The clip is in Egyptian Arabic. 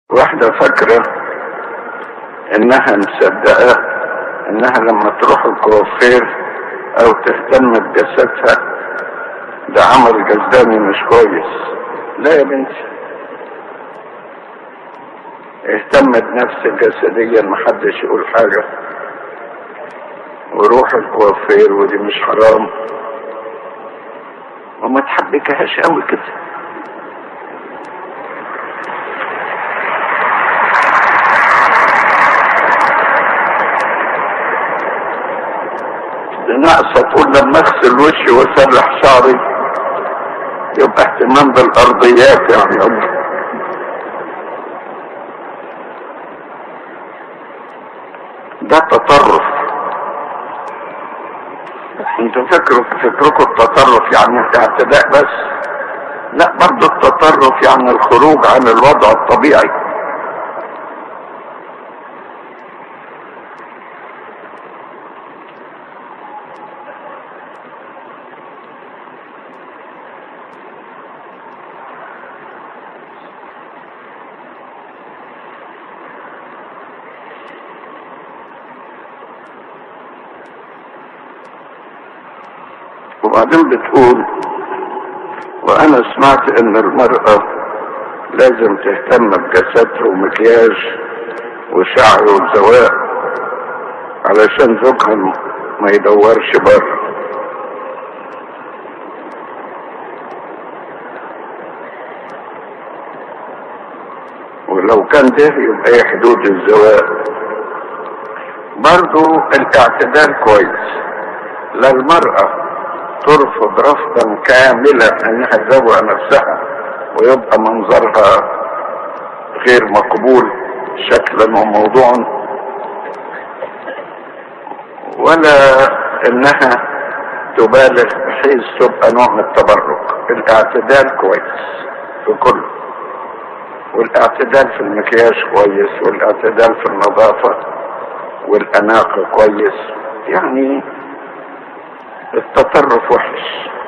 واحدة فاكرة انها مصدقة انها لما تروح الكوافير او تهتم بجسدها ده عمل جسداني مش كويس لا يا بنتي اهتم بنفسك جسديا محدش يقول حاجة وروح الكوافير ودي مش حرام وما تحبكهاش قوي كده ناقصة تقول لما اغسل وشي واسرح شعري يبقى اهتمام بالارضيات يعني الله ده تطرف انتوا فكروا فكركم التطرف يعني اعتداء بس لا برضه التطرف يعني الخروج عن الوضع الطبيعي وبعدين بتقول وانا سمعت ان المرأة لازم تهتم بجسدها ومكياج وشعر وزواء علشان زوجها ما يدورش بره ولو كان ده يبقى ايه حدود الزواء برضو الاعتدال كويس لا المرأة ترفض رفضا كاملا انها تزوق نفسها ويبقى منظرها غير مقبول شكلا وموضوعا ولا انها تبالغ بحيث تبقى نوع من التبرك الاعتدال كويس في كله والاعتدال في المكياج كويس والاعتدال في النظافة والأناقة كويس يعني التطرف وحش